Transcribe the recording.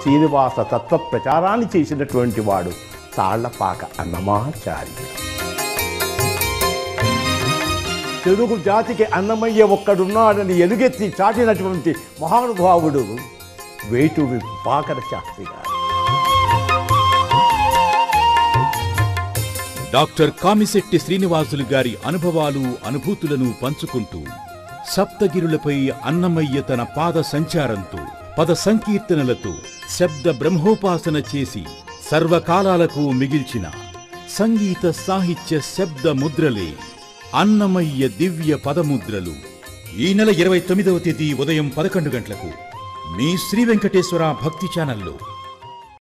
శ్రీనివాస తత్వ ప్రచారాన్ని చేసినటువంటి వాడు తాళ్లపాక అన్నమాచార్యుడు తెలుగు జాతికి అన్నమయ్య ఒక్కడున్నాడని ఎలుగెత్తి చాటినటువంటి మహానుభావుడు వేటూరి పాకర శాస్త్రి గారు డాక్టర్ కామిశెట్టి శ్రీనివాసులు గారి అనుభవాలు అనుభూతులను పంచుకుంటూ సప్తగిరులపై అన్నమయ్య తన పాద సంచారంతో పద సంకీర్తనలతో శబ్ద బ్రహ్మోపాసన చేసి సర్వకాలాలకు మిగిల్చిన సంగీత సాహిత్య శబ్ద ముద్రలే అన్నమయ్య దివ్య పదముద్రలు ఈ నెల ఇరవై తొమ్మిదవ తేదీ ఉదయం పదకొండు గంటలకు మీ శ్రీ వెంకటేశ్వర భక్తి ఛానల్లో